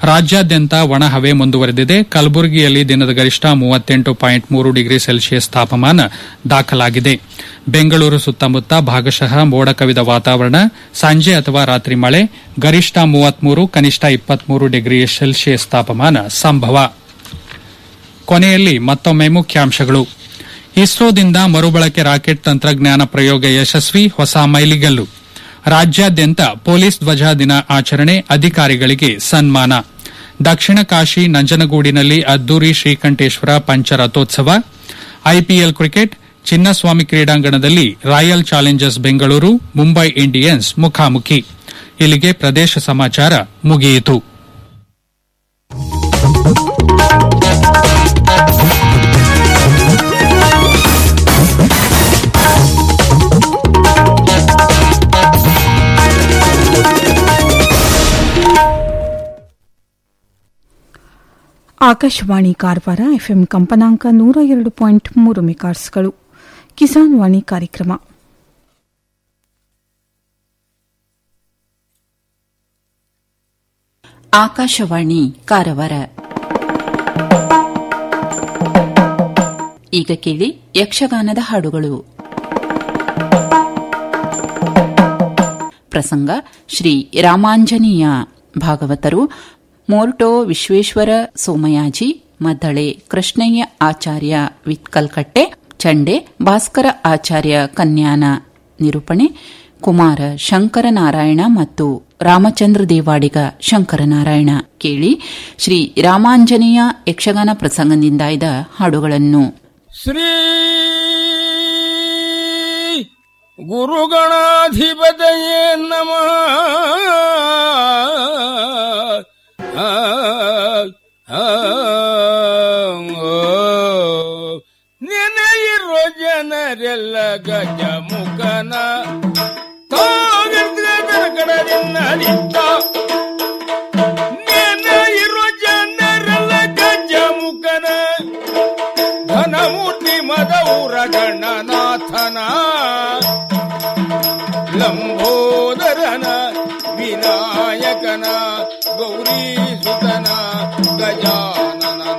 ರಾಜ್ಯಾದ್ಯಂತ ಒಣಹವೆ ಮುಂದುವರೆದಿದೆ ಕಲಬುರಗಿಯಲ್ಲಿ ದಿನದ ಗರಿಷ್ಠ ಮೂವತ್ತೆಂಟು ಪಾಯಿಂಟ್ ಮೂರು ಡಿಗ್ರಿ ಸೆಲ್ಸಿಯಸ್ ತಾಪಮಾನ ದಾಖಲಾಗಿದೆ ಬೆಂಗಳೂರು ಸುತ್ತಮುತ್ತ ಭಾಗಶಃ ಮೋಡ ಕವಿದ ವಾತಾವರಣ ಸಂಜೆ ಅಥವಾ ರಾತ್ರಿ ಮಳೆ ಗರಿಷ್ಠ ಮೂವತ್ಮೂರು ಕನಿಷ್ಠ ಇಪ್ಪತ್ಮೂರು ಡಿಗ್ರಿ ಸೆಲ್ಸಿಯಸ್ ತಾಪಮಾನ ಸಂಭವ ಕೊನೆಯಲ್ಲಿ ಮತ್ತೊಮ್ಮೆ ಮುಖ್ಯಾಂಶಗಳು ಇಸ್ರೋದಿಂದ ಮರುಬಳಕೆ ರಾಕೆಟ್ ತಂತ್ರಜ್ಞಾನ ಪ್ರಯೋಗ ಯಶಸ್ವಿ ಹೊಸ ಮೈಲಿಗಲ್ಲು ರಾಜ್ಯಾದ್ಯಂತ ಪೊಲೀಸ್ ಧ್ವಜ ದಿನ ಆಚರಣೆ ಅಧಿಕಾರಿಗಳಿಗೆ ಸನ್ಮಾನ ದಕ್ಷಿಣ ಕಾಶಿ ನಂಜನಗೂಡಿನಲ್ಲಿ ಅದ್ದೂರಿ ಶ್ರೀಕಂಠೇಶ್ವರ ಪಂಚರಥೋತ್ಸವ ಐಪಿಎಲ್ ಕ್ರಿಕೆಟ್ ಚಿನ್ನಸ್ವಾಮಿ ಕ್ರೀಡಾಂಗಣದಲ್ಲಿ Royal Challengers Bengaluru Mumbai Indians ಮುಖಾಮುಖಿ ಇಲ್ಲಿಗೆ ಪ್ರದೇಶ ಸಮಾಚಾರ ಮುಗಿಯಿತು ಆಕಾಶವಾಣಿ ಕಾರವಾರ ಎಫ್ಎಂ ಕಂಪನಾಂಕ ನೂರ ಎರಡು ಪಾಯಿಂಟ್ ಮೂರು ಮೆಗಾಟ್ಸ್ಗಳು ಕಿಸಾನ್ ವಾಣಿ ಕಾರ್ಯಕ್ರಮ ಆಕಾಶವಾಣಿ ಕಾರವಾರ ಈಗ ಕೇಳಿ ಯಕ್ಷಗಾನದ ಹಾಡುಗಳು ಪ್ರಸಂಗ ಶ್ರೀ ರಾಮಾಂಜನೇಯ ಭಾಗವತರು ಮೋರ್ಟೋ ವಿಶ್ವೇಶ್ವರ ಸೋಮಯಾಜಿ ಮದ್ದಳೆ ಕೃಷ್ಣಯ್ಯ ಆಚಾರ್ಯ ವಿತ್ಕಲ್ಕಟ್ಟೆ ಚಂಡೆ ಭಾಸ್ಕರ ಆಚಾರ್ಯ ಕನ್ಯಾನ ನಿರೂಪಣೆ ಕುಮಾರ ಶಂಕರನಾರಾಯಣ ಮತ್ತು ರಾಮಚಂದ್ರ ದೇವಾಡಿಗ ಶಂಕರನಾರಾಯಣ ಕೇಳಿ ಶ್ರೀ ರಾಮಾಂಜನೇಯ ಯಕ್ಷಗಾನ ಪ್ರಸಂಗದಿಂದ ಆಯ್ದ ಹಾಡುಗಳನ್ನು ಶ್ರೀ ಗುರುಗಣಾಧಿಪತಯೇ ನಮಃ ಆ, ಆ, ಓ. ನೆನೆಯಿರೋ ಜನರೆಲ್ಲ ಗಜ ಮುಖನ ಕಡದಿಂದ ನಿಂತ ನೆನೆಯಿರೋ ಜನರೆಲ್ಲ ಗಜ ಮುಖನ ಘನಮೂರ್ತಿ ಮದೌರ ಗಣನಾಥನ ಲಂಬೋದರನ ವಿನಾಯಕನ ಗೌರಿ ಸುತನ ಗಜಾನನ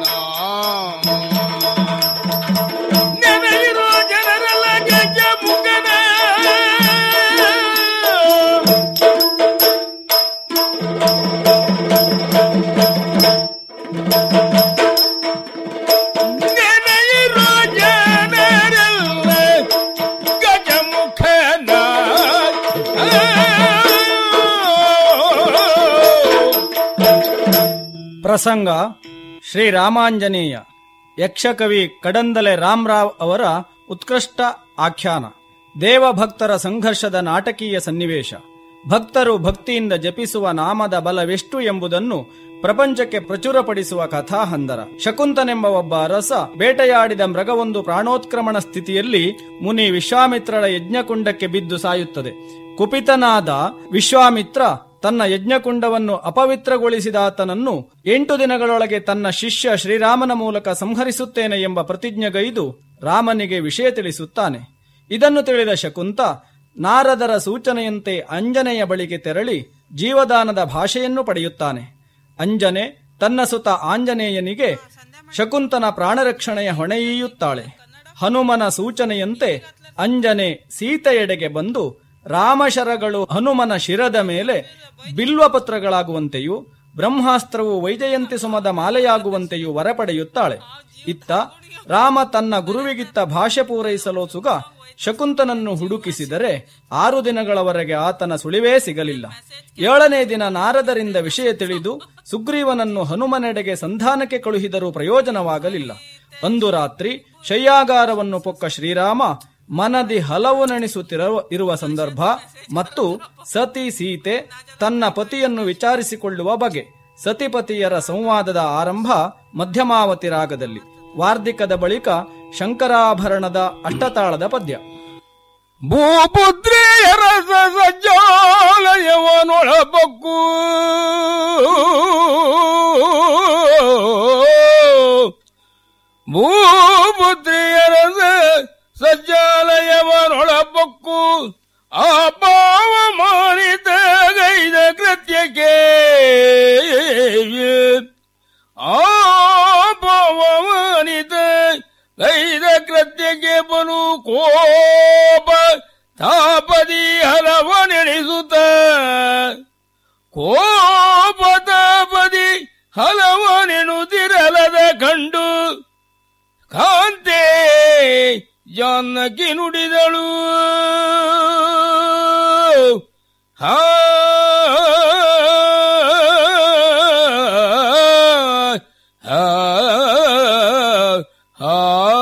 ನೆನೆಯಿರೋ ಜನರೆಲ್ಲ ಗಜ ಮುಖನ ನೆನೆಯಿರೋ ಜನರೆಲ್ಲ ಗಜಮುಖನ ಪ್ರಸಂಗ ಶ್ರೀರಾಮಾಂಜನೇಯ ಯಕ್ಷಕವಿ ಕಡಂದಲೆ ರಾಮರಾವ್ ಅವರ ಉತ್ಕೃಷ್ಟ ಆಖ್ಯಾನ ದೇವಭಕ್ತರ ಸಂಘರ್ಷದ ನಾಟಕೀಯ ಸನ್ನಿವೇಶ ಭಕ್ತರು ಭಕ್ತಿಯಿಂದ ಜಪಿಸುವ ನಾಮದ ಬಲವೆಷ್ಟು ಎಂಬುದನ್ನು ಪ್ರಪಂಚಕ್ಕೆ ಪ್ರಚುರಪಡಿಸುವ ಕಥಾಹಂದರ ಶಕುಂತನೆಂಬ ಒಬ್ಬ ಅರಸ ಬೇಟೆಯಾಡಿದ ಮೃಗವೊಂದು ಪ್ರಾಣೋತ್ಕ್ರಮಣ ಸ್ಥಿತಿಯಲ್ಲಿ ಮುನಿ ವಿಶ್ವಾಮಿತ್ರಳ ಯಜ್ಞಕುಂಡಕ್ಕೆ ಬಿದ್ದು ಸಾಯುತ್ತದೆ ಕುಪಿತನಾದ ವಿಶ್ವಾಮಿತ್ರ ತನ್ನ ಯಜ್ಞಕುಂಡವನ್ನು ಅಪವಿತ್ರಗೊಳಿಸಿದಾತನನ್ನು ಎಂಟು ದಿನಗಳೊಳಗೆ ತನ್ನ ಶಿಷ್ಯ ಶ್ರೀರಾಮನ ಮೂಲಕ ಸಂಹರಿಸುತ್ತೇನೆ ಎಂಬ ಪ್ರತಿಜ್ಞೆಗೈದು ರಾಮನಿಗೆ ವಿಷಯ ತಿಳಿಸುತ್ತಾನೆ ಇದನ್ನು ತಿಳಿದ ಶಕುಂತ ನಾರದರ ಸೂಚನೆಯಂತೆ ಅಂಜನೆಯ ಬಳಿಗೆ ತೆರಳಿ ಜೀವದಾನದ ಭಾಷೆಯನ್ನು ಪಡೆಯುತ್ತಾನೆ ಅಂಜನೆ ತನ್ನ ಸುತ ಆಂಜನೇಯನಿಗೆ ಶಕುಂತನ ಪ್ರಾಣರಕ್ಷಣೆಯ ಹೊಣೆಯೀಯುತ್ತಾಳೆ ಹನುಮನ ಸೂಚನೆಯಂತೆ ಅಂಜನೆ ಸೀತೆಯೆಡೆಗೆ ಬಂದು ರಾಮಶರಗಳು ಹನುಮನ ಶಿರದ ಮೇಲೆ ಬಿಲ್ವಪತ್ರಗಳಾಗುವಂತೆಯೂ ಬ್ರಹ್ಮಾಸ್ತ್ರವು ವೈಜಯಂತಿ ಸುಮದ ಮಾಲೆಯಾಗುವಂತೆಯೂ ವರ ಪಡೆಯುತ್ತಾಳೆ ಇತ್ತ ರಾಮ ತನ್ನ ಗುರುವಿಗಿತ್ತ ಭಾಷೆ ಪೂರೈಸಲು ಸುಗ ಶಕುಂತನನ್ನು ಹುಡುಕಿಸಿದರೆ ಆರು ದಿನಗಳವರೆಗೆ ಆತನ ಸುಳಿವೇ ಸಿಗಲಿಲ್ಲ ಏಳನೇ ದಿನ ನಾರದರಿಂದ ವಿಷಯ ತಿಳಿದು ಸುಗ್ರೀವನನ್ನು ಹನುಮನೆಡೆಗೆ ಸಂಧಾನಕ್ಕೆ ಕಳುಹಿದರೂ ಪ್ರಯೋಜನವಾಗಲಿಲ್ಲ ಒಂದು ರಾತ್ರಿ ಶಯ್ಯಾಗಾರವನ್ನು ಪೊಕ್ಕ ಶ್ರೀರಾಮ ಮನದಿ ಹಲವು ನೆನೆಸುತ್ತಿರುವ ಇರುವ ಸಂದರ್ಭ ಮತ್ತು ಸತಿ ಸೀತೆ ತನ್ನ ಪತಿಯನ್ನು ವಿಚಾರಿಸಿಕೊಳ್ಳುವ ಬಗೆ ಸತಿಪತಿಯರ ಸಂವಾದದ ಆರಂಭ ಮಧ್ಯಮಾವತಿ ರಾಗದಲ್ಲಿ ವಾರ್ಧಿಕದ ಬಳಿಕ ಶಂಕರಾಭರಣದ ಅಷ್ಟತಾಳದ ಪದ್ಯ ಭೂಪುತ್ರಿಯರ ಸಜ್ಜಾಲಯವನೊಳಬಕ್ಕು ಭೂಪುತ್ರಿಯರ ಸಜ್ಜಾಲಯವನೊಳಬಕ್ಕು ಆ ಪಾವ ಮಾನಿತ ಗೈದ ಕೃತ್ಯಕ್ಕೆ ಆಪವನಿತ ಗೈದ ಕೃತ್ಯಕ್ಕೆ ಬಲು ಕೋಪ ತಾಪದಿ ಹಲವ ನೆನೆಸುತ್ತ ಕೋಪ ತಾಪದಿ ಹಲವ ನೆನುತ್ತಿರಲದ ಕಂಡು ಕಾಂತೆ ಜಾನಕಿ ನುಡಿದಳು ಹಾ ಹಾ ಹಾ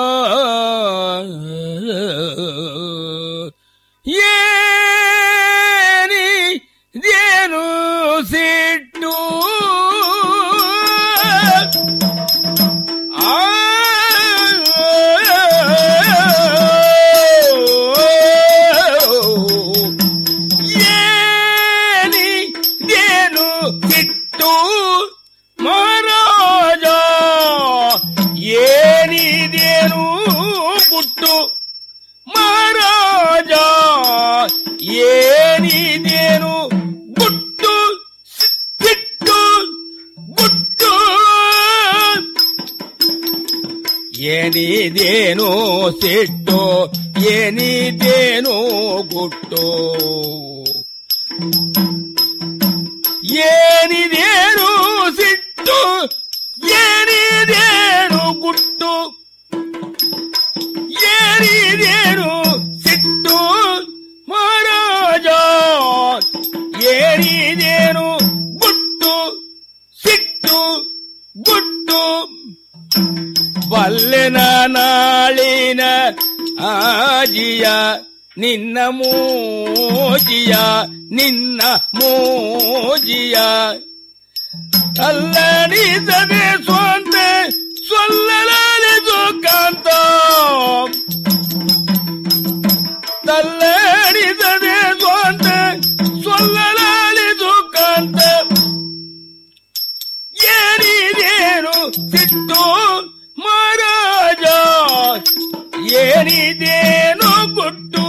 ಏನಿದೇನು ಸಿಟ್ಟು ಆ ಏನಿದೇನು ಸಿಟ್ಟು ಮಹಾರಾಜ ಏನಿದೇನು ಪುಟ್ಟು ಮಹಾರಾಜ ಏನಿದೇನು ಗುಟ್ಟು ಸಿಟ್ಟು ಗುಟ್ಟು ಏನಿದೇನು ಸಿಟ್ಟು ಏನಿದೇನು ಗುಟ್ಟು ಏನಿದೇನು ಸಿಟ್ಟು ಏನಿದೇನು ಗುಟ್ಟು ಏನಿದೇನು ಸಿಟ್ಟು ಮಹಾರಾಜ ಏನಿದೇನು ಗುಟ್ಟು ಸಿಟ್ಟು ಗುಟ್ಟು ಬಲ್ಲೆನ ನಾಳಿನ ಆಜಿಯ ನಿನ್ನ ಮೋಜಿಯ ನಿನ್ನ ಮೋಜಿಯ ಅಲ್ಲಣಿಸದೆ ಸ್ವಂತ ಸೊಲ್ಲಲಾಲಿದು ಕಾಂತ ತಲ್ಲಣಿಸದೆ ಸ್ವಂತ ಸೊಲ್ಲಲಾಲಿದು ಕಾಂತ ಏನಿದೇನು ಸಿಟ್ಟು ಮಹಾರಾಜ ಏನಿದೇನು ಗುಟ್ಟು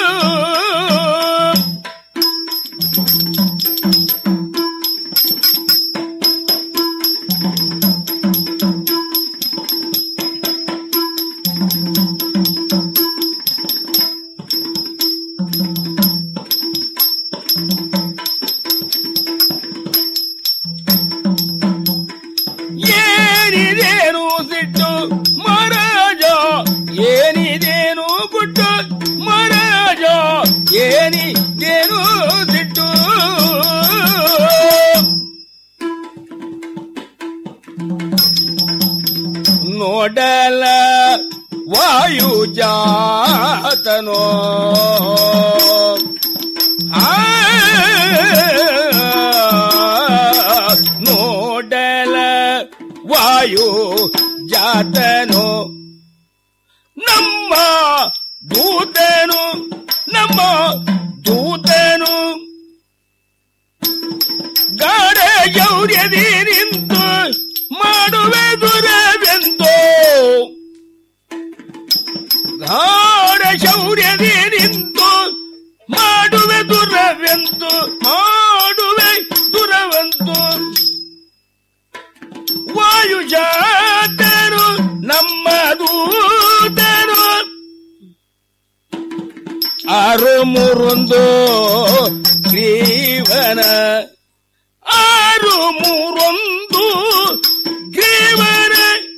ಏನಿದೇನು ಸಿಟ್ಟು ಮಹಾರಾಜ ಏನಿದೇನು ಗುಟ್ಟು ಮಹಾರಾಜ ಏನಿದೇನು ಸಿಟ್ಟು ನೋಡಲ ವಾಯು ಜಾತನೋ ಆ ನೋಡಲ ವಾಯು ಜಾತನು ನಮ್ಮ ದೂತನು ನಮ್ಮ ದೂತನು ಗಾಢ ಗೌರ್ಯದಿ ನಿಂತು ಮಾಡುವೆ ದುರವೆಂದು ಗಾಢ ಶೌರ್ಯದಿ ನಿಂತು ಮಾಡುವೆ ದುರವೆಂದು ಮಾಡುವೆ ದುರವಂತು ವಾಯುಜಾತರು ನಮ್ಮ ದೂತರು ಆರು ಮೂರೊಂದು ಗ್ರೀವನ ಆರು ಮೂರೊಂದು ಗ್ರೀವನ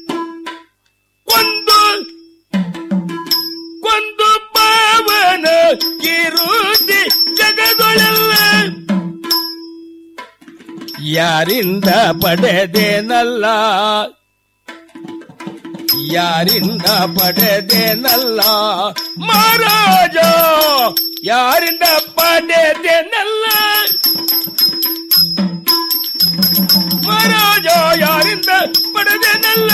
ಒಂದು ಕೊಂದು ಪಾವನ ಇರುತ್ತಿ ಜಗದೊಳೆಲ್ಲ ಯಾರಿಂದ ಪಡೆದೇನಲ್ಲ ಯಾರಿಂದ ಪಡೆದೇನಲ್ಲ ಮಹಾರಾಜ ಯಾರಿಂದ ಪಡೆದೇನಲ್ಲ ಮಹಾರಾಜ ಯಾರಿಂದ ಪಡೆದೇನಲ್ಲ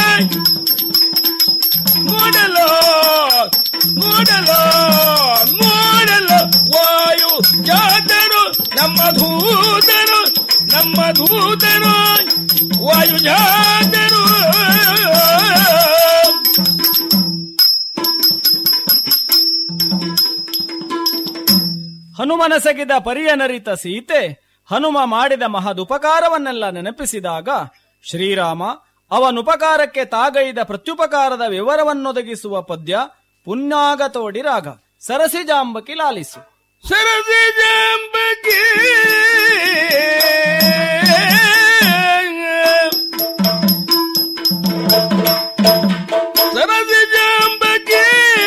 ನೋಡಲು ನೋಡಲು ನೋಡಲು ವಾಯು ಜಾತರು ನಮ್ಮ ದೂತರು ನಮ್ಮ ದೂತರು ವಾಯು ಜಾತರು ಹನುಮನಸಗಿದ ಪರಿಯನರಿತ ಸೀತೆ ಹನುಮ ಮಾಡಿದ ಮಹದುಪಕಾರವನ್ನೆಲ್ಲ ನೆನಪಿಸಿದಾಗ ಶ್ರೀರಾಮ ಅವನುಪಕಾರಕ್ಕೆ ತಾಗೈದ ಪ್ರತ್ಯುಪಕಾರದ ವಿವರವನ್ನೊದಗಿಸುವ ಪದ್ಯ ಪುಣ್ಯಾಗತೋಡಿ ರಾಗ ಸರಸಿಜಾಂಬಕಿ ಲಾಲಿಸು ಸರಸಿ ಜಾಂಬಕಿ ಸರಸಿ ಜಾಂಬಕಿ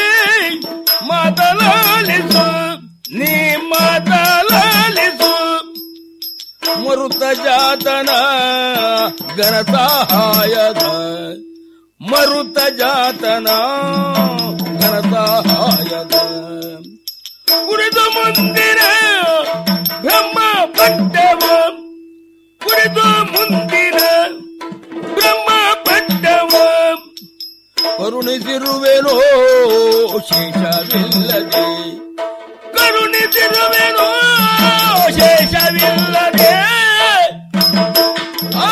ಮಾತಲಾಲಿಸು ನೀ ಮಾತಲಾಲಿಸು ಮರುತ ಜಾತನ ಗಣ ಸಹಾಯದ ಮರುತ ಜಾತನ ಗಣ ಸಹಾಯದ ಕುರಿತು ಮುಂದಿನ ಬ್ರಹ್ಮ ಪಟ್ಟವ ಕುರಿತು ಮುಂದಿನ ಬ್ರಹ್ಮ ಪಟ್ಟವ ಕರುಣಿಸಿರುವೆನೋ ಶೇಷವಿಲ್ಲದೆ ಕರುಣಿಸಿರುವೆನೋ ಶೇಷವಿಲ್ಲದೆ ಆ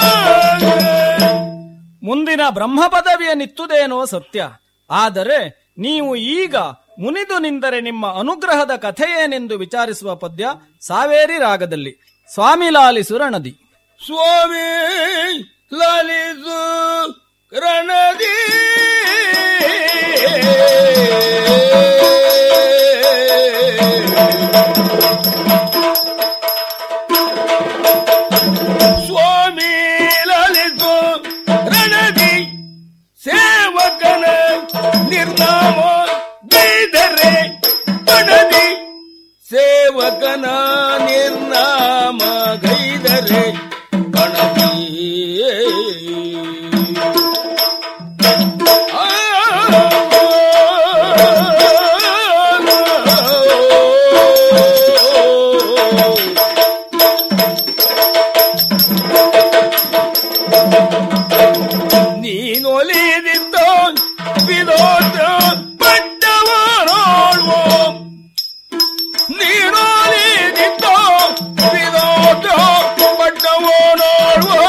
ಮುಂದಿನ ಬ್ರಹ್ಮ ಪದವಿಯ ನಿತ್ತುದೇನೋ ಸತ್ಯ ಆದರೆ ನೀವು ಈಗ ಮುನಿದು ನಿಂದರೆ ನಿಮ್ಮ ಅನುಗ್ರಹದ ಕಥೆಯೇನೆಂದು ವಿಚಾರಿಸುವ ಪದ್ಯ ಸಾವೇರಿ ರಾಗದಲ್ಲಿ ಸ್ವಾಮಿ ಲಾಲಿಸು ರಣದಿ ಸ್ವಾಮಿ ಲಲಿಸು ರಣದಿ ಸ್ವಾಮಿ ಲಲಿಸು ರಣದಿ ಸೇವಕನ ನಿರ್ನಾಮ ಗೈದರೆ ಪಣದಿ ಸೇವಕನ ನಿರ್ನಾಮ ಗೈದರೆ ಪಣದಿ ನೀನೊಲಿದಿದ್ದೋ ವಿರೋಧ ಪಟ್ಟವರೋಳ್ವೋ ನೀನೊಲಿದಿದ್ದೋ ವಿರೋಧ ಪಟ್ಟವರೋಳ್ವೋ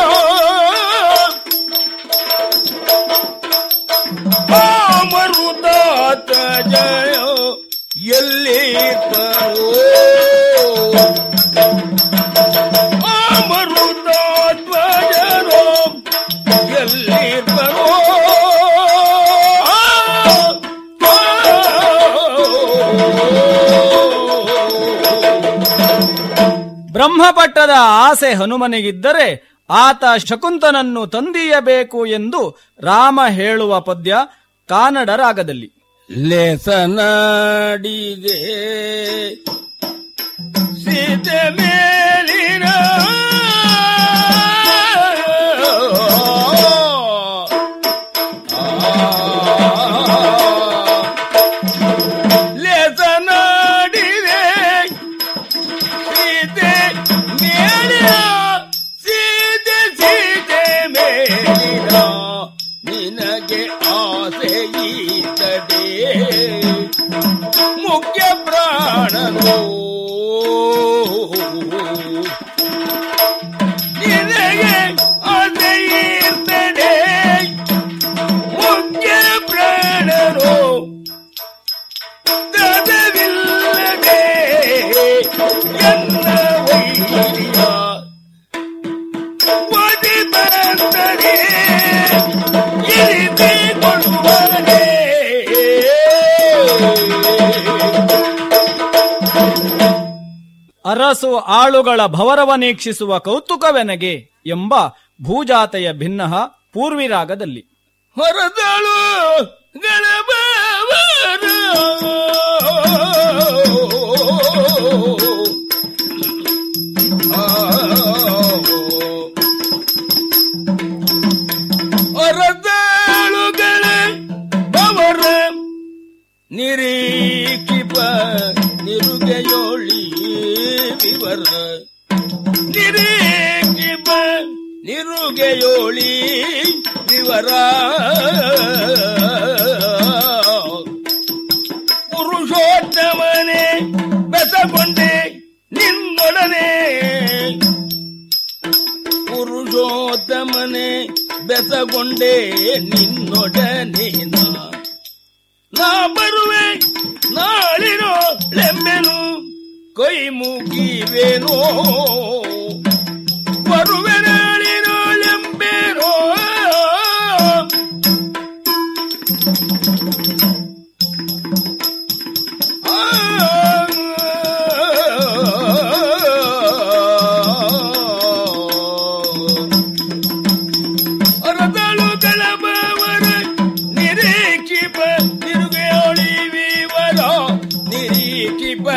ಮರುದಾತ ಜಯ ಎಲ್ಲಿ ತರೋ ಮರುದಾತ್ಮಜರೋ ಎಲ್ಲಿ ಬರೋ ಬ್ರಹ್ಮಪಟ್ಟದ ಆಸೆ ಹನುಮನಿಗಿದ್ದರೆ ಆತ ಶಕುಂತನನ್ನು ತಂದೀಯಬೇಕು ಎಂದು ರಾಮ ಹೇಳುವ ಪದ್ಯ ಕಾನಡ ರಾಗದಲ್ಲಿ ಲೇಸನಾಡಿದೆ ಸೀತೆ ಮೇಲಿನ ಲೇಸನಾಡಿದೆ ಸೀತೆ ಮೇಲಿನ ಸೀತೆ ಸೀತೆ ಮೇಲಿನ ನಿನಗೆ ಆಸೆ ಈತಡೆ ಮುಖ್ಯ ಪ್ರಾಣನು ನಿನಗೆ ಆಸೆ ಈರ್ತಡೆ ಮುಖ್ಯ ಪ್ರಾಣನು ತದವಿಲ್ಲದೆ ಎನ್ನ ವೈರ್ಯ ಒದಿ ಬಂದರೆ ಇರಿದುಕೊಳ್ಳುವನೆ. ಅರಸು ಆಳುಗಳ ಭವರವನೀಕ್ಷಿಸುವ ಕೌತುಕವೆನಗೆ ಎಂಬ ಭೂಜಾತೆಯ ಭಿನ್ನಃ ಪೂರ್ವಿ ರಾಗದಲ್ಲಿ ಹೊರದಳು ಗಣಬವರು ಹೊರದಳುಗಳ ಬವರ ನಿರೀಕ್ಷಿಪ ನಿರುಗೆಯೋಳಿ ವಿವರ ನಿರೀಕ್ಷಿಪ ನಿರುಗೆಯೋಳಿ ವಿವರ ಪುರುಷೋತ್ತಮನೆ ಬೆಸಗೊಂಡೆ ನಿನ್ನೊಡನೆ ಪುರುಷೋತ್ತಮನೆ ಬೆಸಗೊಂಡೆ ನಿನ್ನೊಡನೆ ನಾ. ನಾ ಬರುವೆ ನಾಳಿನೋ ಲೆಂಬೆನು ಕೈ ಮುಗಿವೇನೋ ಬರುವೆ ನಾಳಿನೋ ಲೆಂಬೆನೋ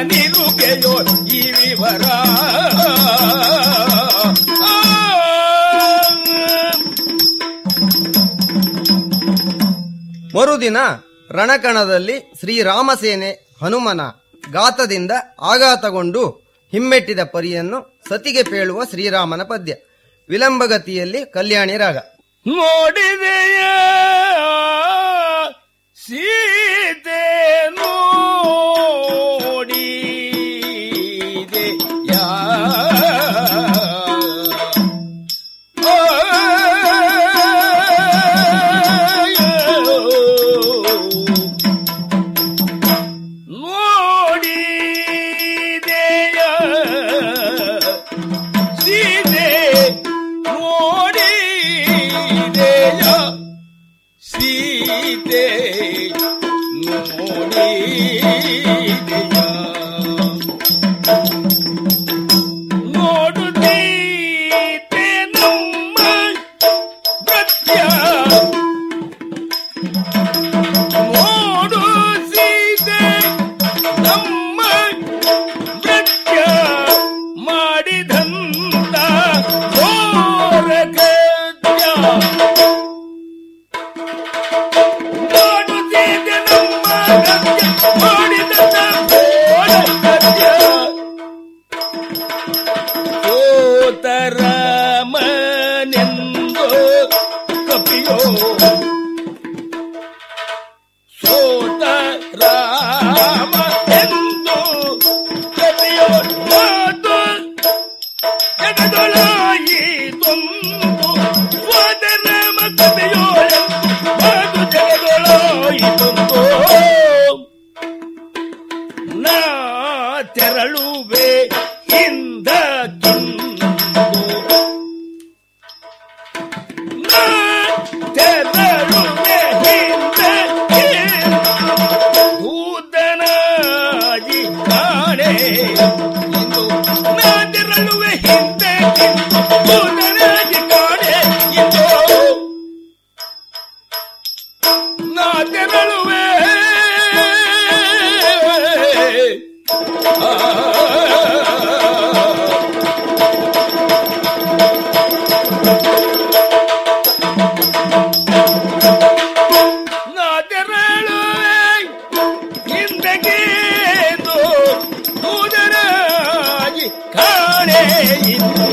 ನಿರುಗೆಯೋ ಈ ವಿವರ ಮರುದಿನ ರಣಕಣದಲ್ಲಿ ಶ್ರೀರಾಮಸೇನೆ ಹನುಮನ ಗಾತದಿಂದ ಆಘಾತಗೊಂಡು ಹಿಮ್ಮೆಟ್ಟಿದ ಪರಿಯನ್ನು ಸತಿಗೆ ಪೇಳುವ ಶ್ರೀರಾಮನ ಪದ್ಯ ವಿಲಂಬಗತಿಯಲ್ಲಿ ಕಲ್ಯಾಣಿ ರಾಗ ನೋಡಿದೆಯ ಸೀತೆ ನೋಡಿದೆಯ ನೋಡಿದೆಯ ಸೀತೆ ನೋಡಿದೆಯ ಸೀತೆ ನೋಡಿದೆಯ ನೋಡುತ್ತೀತೆ ನಮ್ಮ ನೃತ್ಯ ನೋಡು ಸೀತೆ ನಮ್ಮ ನೃತ್ಯ ಮಾಡಿದಂತ ಘೋರ ಕೃತ್ಯ ನೋಡು ಸೀತೆ ನಮ್ಮ ನೃತ್ಯ ಮಾಡಿದಂತ ಘೋರ ಕೃತ್ಯ ಸೋತರಾಮನೆಂದು ಕಪಿಯೋ ಸೋತ ರಾಮ ಎಂದು ಕಪಿಯೋ ಮಾತು ಜಗದೊಳಾಯಿತೊಂದು ಸೋತ ರಾಮ ಕಪಿಯೋ ಮಾತು ಜಗದೊಳಾಯಿತೊಂದು ನಾ ತೆರಳುವೆ ಹಿಂದಕ್ಕಿಂದು ನಾ ತೆರಳುವೆ ಹಿಂದಕ್ಕಿಂದು ದೂತನಾಗಿ ಕಾಣೆ ಇಂದು ನಾ ತೆರಳುವೆ ಹಿಂದಕ್ಕಿಂದು ದೂತನಾಗಿ ಕಾಣೆ ಇಂದು ನಾ ತೆರಳುವೆ ನಾ ತೆರಳುವೆ ಹಿಂದಗೇನು ದೂದರಾಗಿ ಕಾಣೆ ಇಂದು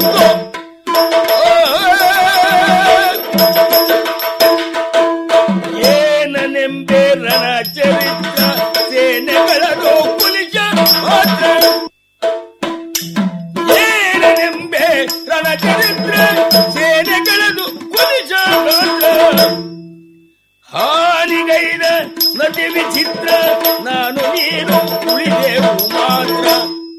ಏನನೆಂಬೆ ರಣ ಚರಿತ್ರ ಸೇನೆಗಳದು ಪುಲಿಶ ಮಾತ್ರ ಏನನೆಂಬೆ ರಣ ಚರಿತ್ರ ಸೇನೆಗಳದು ಪುಲಿಶ ಮಾತ್ರ ಹಾನಿಗೈದ ನದಿ ವಿಚಿತ್ರ ನಾನು ನೀನು ಉಳಿದೆವು ಮಾತ್ರ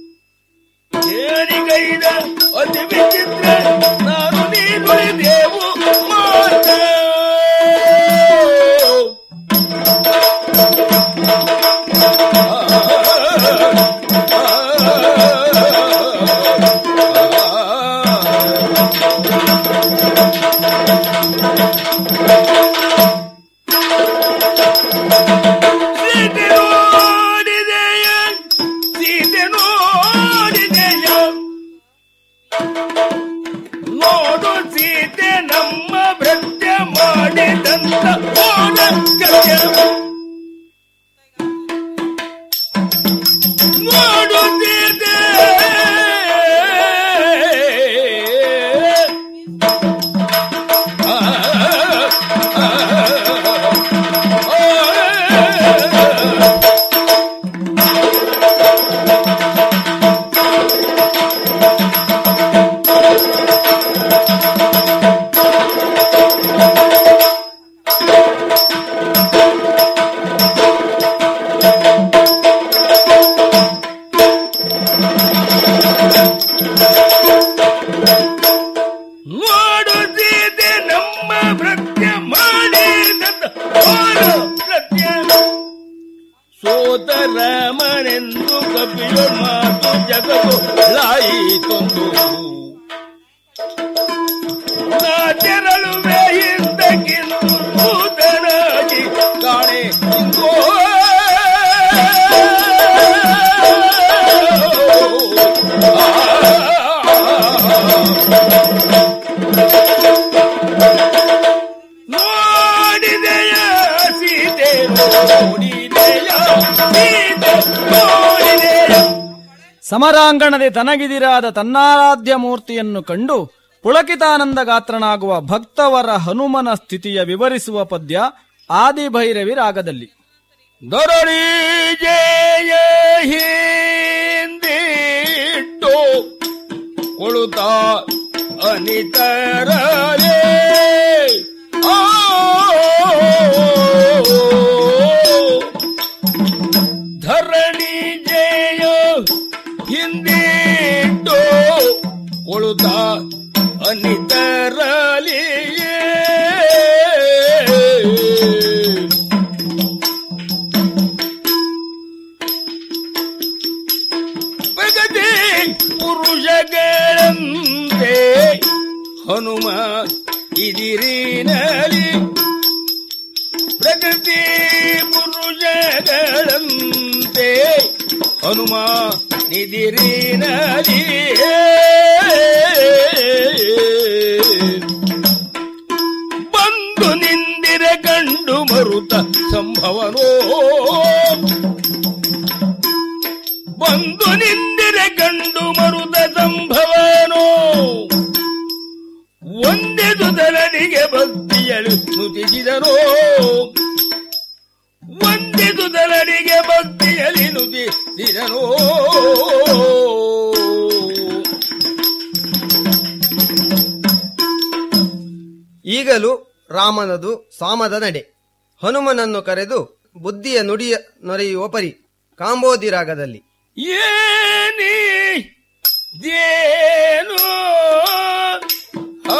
ಏನಿಗೈದ ಅತಿ ವಿಚಿತ್ರ ನಾನು ನೀನು ಉಳಿದೆವು ಮಾತ್ರ ಸೀತೆ ನೋಡಿದೆಯ ಸೀತೆ ನೋಡಿದೆಯ ನೋಡು ಸೀತೆ ನಮ್ಮ ಭೃತ್ಯ ಮಾಡಿದಂತ ಓಡ ಕೃತ್ಯ ನೋಡು ಸೀತೆ ಆ, ಆ, ಆ, ಆ. ನೋಡುತ್ತಿದೆ ನಮ್ಮ ಭೃತ್ಯ ಮಾಡಿದಂತ ಘೋರ ಕೃತ್ಯ ಸೋತ ರಾಮನೆಂದು ಕಪಿಯ ಮಾತು ಜಗವು ಲಾಯಿತೊಂದು ನಾ ತೆರಳುವೆ ಹಿಂದಕ್ಕಿಂದು ನೂತನಾಗಿ ಕಾಣೆ ಇಂಗೋ ನೋಡಿದೆಯ ಸೀತೆ ನೋಡಿದೆಯ ಸಮರಾಂಗಣದೆ ತನಗಿದಿರಾದ ತನ್ನಾರಾಧ್ಯ ಮೂರ್ತಿಯನ್ನು ಕಂಡು ಪುಳಕಿತಾನಂದ ಗಾತ್ರನಾಗುವ ಭಕ್ತವರ ಹನುಮನ ಸ್ಥಿತಿಯ ವಿವರಿಸುವ ಪದ್ಯ ಆದಿಭೈರವಿ ರಾಗದಲ್ಲಿ ದೊರಳಿ ಜಯ ಹಿಂದಿಟ್ಟು ಕೊಳುತ್ತ ಅನಿತರಲೇ ಆ ಧರಣಿ ಜಯ ಹಿಂದಿಟ್ಟು ಕೊಳುತ್ತ ಅನಿತರಲಿಯೇ ಪ್ರಗತಿ ಪುರುಷಗಳಂತೆ ಹನುಮ ಇದಿರಿನಲಿ ಪ್ರಗತಿ ಪುರುಷಗಳಂತೆ ಹನುಮ ನಿದಿರಿನಲಿ ಬಂದು ನಿಂದಿರೆ ಕಂಡು ಮರುತ ಸಂಭವನೋ ಬಂದು ನಿಂದಿರೆ ಗಂಡು ಮರುದ ಸಂಭವನೋ ಒಂದೆದು ದಲನಿಗೆ ಭಕ್ತಿಯಳು ನುತಿಸಿದನೋ ಒಂದೆದು ದಲನಿಗೆ ಭಕ್ತಿಯಲಿ ನುತಿಸಿದನೋ ಈಗಲೂ ರಾಮನದು ಸಾಮದ ನಡೆ ಹನುಮನನ್ನು ಕರೆದು ಬುದ್ಧಿಯ ನುಡಿಯ ನೊರೆಯುವ ಪರಿ ಕಾಂಬೋದಿ ರಾಗದಲ್ಲಿ ಏನಿ ದೇನು ಓ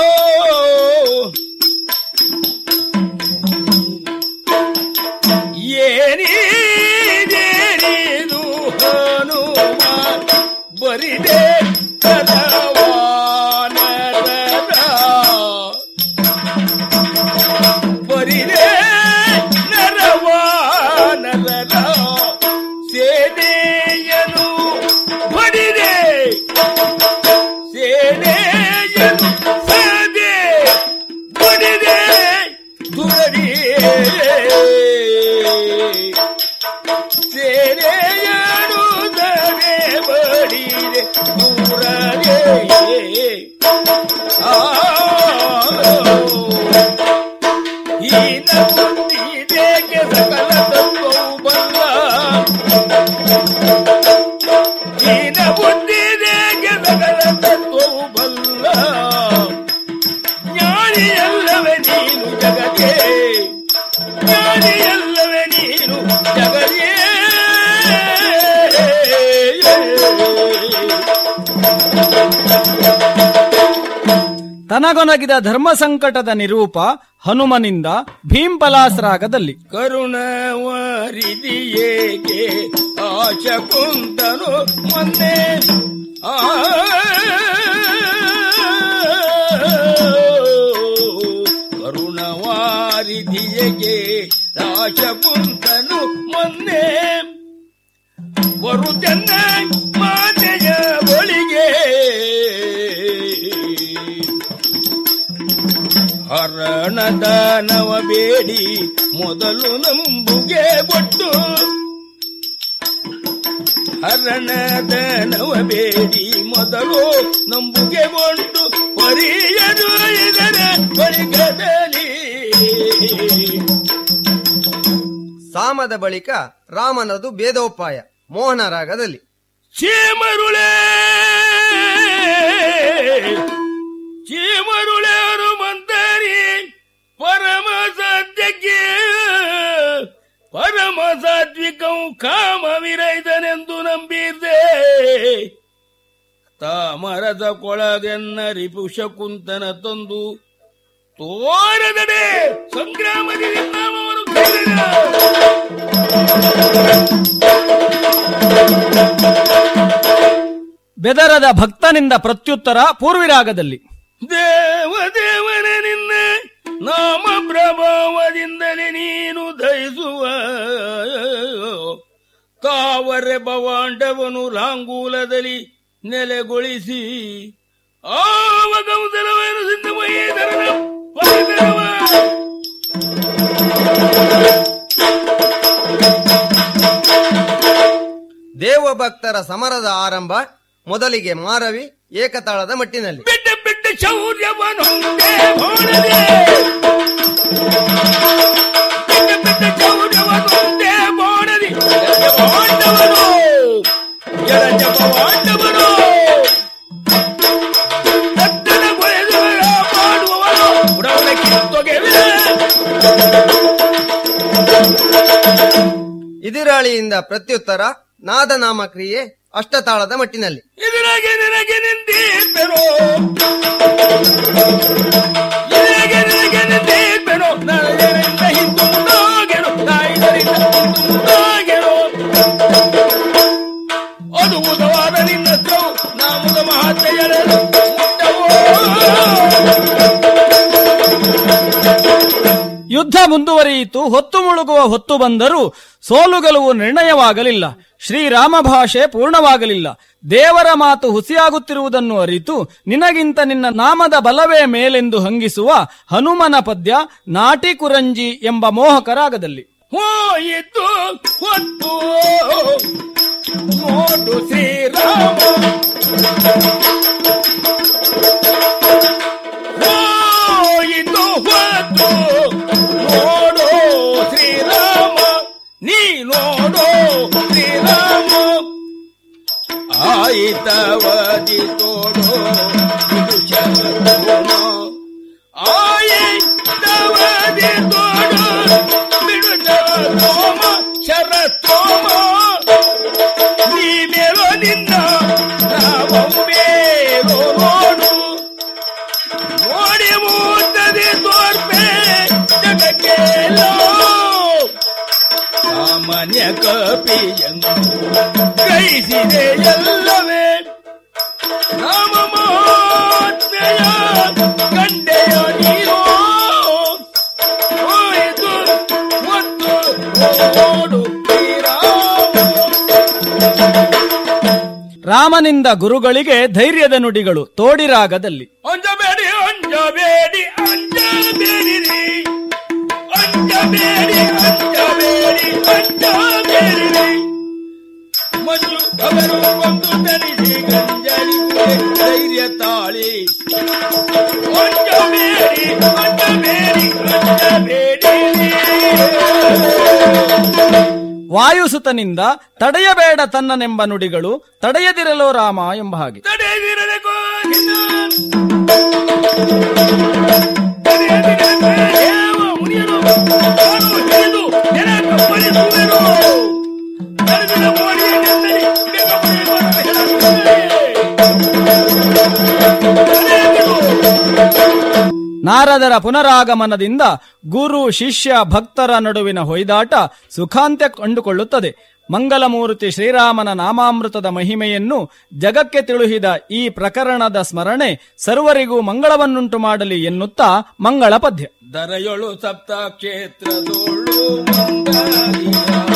ಏನಿ ದೇನಿದು ಹನುಮ ಬರಿದೆ ಕದವಾನರದ ಬರಿದೆ ನರವಾನರದ ಸೇನೆಯನು ಬಡಿದೆ ಸೇನೆಯನು ಸದೆ ಬಡಿದೆ ದುರಡಿಯೇ ಸೇನೆಯನು ಸದೆ ಬಡಿದೆ ದುರಡಿಯೇ ಆ ಈನ ಬುದ್ಧಿದೇಗೆ ಸಕಲ ತತ್ವವು ಬಲ್ಲ ಈನ ಬುದ್ಧಿದೇಗೆ ಸಕಲ ತತ್ವವು ಬಲ್ಲ ಜ್ಞಾನಿಯಲ್ಲವೇ ನೀನು ಜಗದೇ ಜ್ಞಾನಿಯಲ್ಲವೇ ನೀನು ಜಗದೇ ತನಗೊನಗಿದ ಧರ್ಮ ಸಂಕಟದ ನಿರೂಪ ಹನುಮನಿಂದ ಭೀಂಪಲಾಸ್ ರಾಗದಲ್ಲಿ ಕರುಣವರಿದಿಯೇಕೆ ಆಶ ಕುಂತನು ಮೊನ್ನೆ ಆ ಕರುಣವಾರಿದಿಯೇಕೆ ಆಶ ಕುಂತನು ಮೊನ್ನೆ ಬರು ಚೆನ್ನ ಮಾತೆಯ ಬಳಿಗೆ ಹರಣದಾನವ ಬೇಡಿ ಮೊದಲು ನಂಬುಗೆ ಕೊಟ್ಟು ಹರಣದಾನವ ಬೇಡಿ ಮೊದಲು ನಂಬುಗೆ ಕೊಂಡು ಪರಿಯದು ಇದರ ಬಳಿಗದಲ್ಲಿ ಸಾಮದ ಬಳಿಕ ರಾಮನದು ಭೇದೋಪಾಯ ಮೋಹನ ರಾಗದಲ್ಲಿ ಚೀಮರುಳೆ ಚೀಮರುಳೇರು ಮಂದರಿ ಪರಮ ಸತ್ಯಕ್ಕೆ ಪರಮ ಸಾತ್ವಿಕಂ ಕಾಮ ವಿರೈದನೆಂದು ನಂಬಿದ್ದೆ ತಾಮರದ ಕೊಳಗೆನ್ನ ರಿಪುಷ ಕುಂತನ ತಂದು ತೋರದಡೆ ಸಂಗ್ರಾಮದಲ್ಲಿ ನಾಮವನ್ನು ಕೈಲಿಲ್ಲ. ಬೆದರದ ಭಕ್ತನಿಂದ ಪ್ರತ್ಯುತ್ತರ ಪೂರ್ವಿರಾಗದಲ್ಲಿ ದೇವ ದೇವನ ನಿನ್ನ ನಾಮ ಪ್ರಭಾವದಿಂದಲೇ ನೀನು ದಯಿಸುವ ತಾವರೆ ಭವಾಂಡವನು ಲಾಂಗೂಲದಲ್ಲಿ ನೆಲೆಗೊಳಿಸಿ ಆವ ಗೌದಲವನ್ನು ಸಿದ್ಧಮಯ್ಯೇದರನ ಪರಿದರವ ಶಿವಭಕ್ತರ ಸಮರದ ಆರಂಭ ಮೊದಲಿಗೆ ಮಾರವಿ ಏಕತಾಳದ ಮಟ್ಟಿನಲ್ಲಿ ಬಿಟ್ಟು ಬಿಟ್ಟು ಶೌರ್ಯವನೊಂದೇ ಹೋಳದೆ ಬಿಟ್ಟು ಬಿಟ್ಟು ಶೌರ್ಯವನೊಂದೇ ಮಾಡಲಿ ಪಾಂಡವರು ಎಡ ಪಾಂಡವರು ರಕ್ತದ ಕೊರೆದುಗಳ ಮಾಡುವವರು ಉಡವನ ಕಿತ್ತೊಗೆವೆ ಇದಿರಾಳಿಯಿಂದ ಪ್ರತ್ಯುತ್ತರ ನಾದನಾಮ ಕ್ರಿಯೆ ಅಷ್ಟತಾಳದ ಮಟ್ಟಿನಲ್ಲಿ ಇದರಾಗೆ ನಿನಗೆ ನಿಂದಿರ್ಪೆನೋ ಇದರಾಗೆ ನಿನಗೆ ನಿಂದಿರ್ಪೆನೋ ನಾಳೆಯಿಂದ ಹಿಂದು ಮುಂದಾಗೆನು ನಾಯಿದರಿಂದ ಹಿಂದು ಮುಂದಾಗೆನು ಅದು ಮುದವಾದ ನಿನ್ನ ಹತ್ರವು ನಾ ಮುದ ಮಹಾತ್ಮೆಯರನ್ನು ಮುಟ್ಟವೋ ಯುದ್ಧ ಮುಂದುವರಿಯಿತು ಹೊತ್ತು ಮುಳುಗುವ ಹೊತ್ತು ಬಂದರೂ ಸೋಲು ಗೆಲುವು ನಿರ್ಣಯವಾಗಲಿಲ್ಲ ಶ್ರೀರಾಮ ಭಾಷೆ ಪೂರ್ಣವಾಗಲಿಲ್ಲ ದೇವರ ಮಾತು ಹುಸಿಯಾಗುತ್ತಿರುವುದನ್ನು ಅರಿತು ನಿನಗಿಂತ ನಿನ್ನ ನಾಮದ ಬಲವೇ ಮೇಲೆಂದು ಹಂಗಿಸುವ ಹನುಮನ ಪದ್ಯ ನಾಟಿ ಕುರಂಜಿ ಎಂಬ ಮೋಹಕರಾಗದಲ್ಲಿ ಹೋಯಿತು ಹೊತ್ತು ನೋಡು ಶ್ರೀರಾಮ ಹೋಯಿತು ಹೊತ್ತು ನೋಡು ಶ್ರೀರಾಮ ನೀ ನೋಡು ಶ್ರೀರಾಮ ಆಯಿತವದಿ ತೋಡು ಇದು ಶರಣ ಆಯಿತವದಿ ತೋಡು ಬಿಡುದ ತೋಮ ಶರತೋಮ ನೀ ಮೇಲೋ ನಿನ್ನ ನಾವೊಮ್ಮೇಲೋ ನೋಡು ನೋಡಿ ಮೂತದೆ ತೋರ್ಪೆ ಜಗಕ್ಕೆಲ್ಲೋ ಸಾಮಾನ್ಯ ಕಪಿಯನ್ನು ಗ್ರಹಿಸಿದೆ ಎಲ್ಲವೇ ರಾಮ ಮಹಾತ್ಮೆಯ ಕಂಡೆಯ ನೀರೋ ಹೋಯಿತು ಮತ್ತು ನೋಡು ಶ್ರೀರಾಮ ರಾಮನಿಂದ ಗುರುಗಳಿಗೆ ಧೈರ್ಯದ ನುಡಿಗಳು ತೋಡಿರಾಗದಲ್ಲಿ ಅಂಜಬೇಡಿ ಅಂಜಬೇಡಿ ಅಂಜಬೇಡಿರಿ ಅಂಜಬೇಡಿ ಅಂಜಬೇಡಿ ಅಂಜಬೇಡಿರಿ ಮಂಜು ಅವರು ಒಂದು ತನಿಸಿ ಗಂಜಲಿ ಧೈರ್ಯ ತಾಳಿ ಅಂಜಬೇಡಿ ಅಂಜಬೇಡಿ ಅಂಜಬೇಡಿ ವಾಯುಸುತನಿಂದ ತಡೆಯಬೇಡ ತನ್ನನೆಂಬ ನುಡಿಗಳು ತಡೆಯದಿರಲೋ ರಾಮ ಎಂಬ ಹಾಗೆ ತಡೆದಿರದೆ ಕೋಗಿನ ತಡೆಯದಿರದೆ ದೇವ ಮುನಿಯರು ನಾನು ಹಿಡಿದು ನೆಲ ಕಪ್ಪಳಿಸುವೆನು ನಡೆದಿದ ಮೋಡಿಯ ನೆತ್ತಲಿ ಬೇಗ ಮುನಿಯವರು ಹೇಳುತ್ತಾರೆ. ತಡೆಯದಿರು. ನಾರದರ ಪುನರಾಗಮನದಿಂದ ಗುರು ಶಿಷ್ಯ ಭಕ್ತರ ನಡುವಿನ ಹೊಯ್ದಾಟ ಸುಖಾಂತ್ಯ ಕಂಡುಕೊಳ್ಳುತ್ತದೆ ಮಂಗಲಮೂರ್ತಿ ಶ್ರೀರಾಮನ ನಾಮಾಮೃತದ ಮಹಿಮೆಯನ್ನು ಜಗಕ್ಕೆ ತಿಳುಹಿದ ಈ ಪ್ರಕರಣದ ಸ್ಮರಣೆ ಸರ್ವರಿಗೂ ಮಂಗಳವನ್ನುಂಟು ಮಾಡಲಿ ಎನ್ನುತ್ತಾ ಮಂಗಳ ಪದ್ಯ ದರೆಯೊಳು ಸಪ್ತ ಕ್ಷೇತ್ರದೊಳು ಮಂದಾರಿಯ.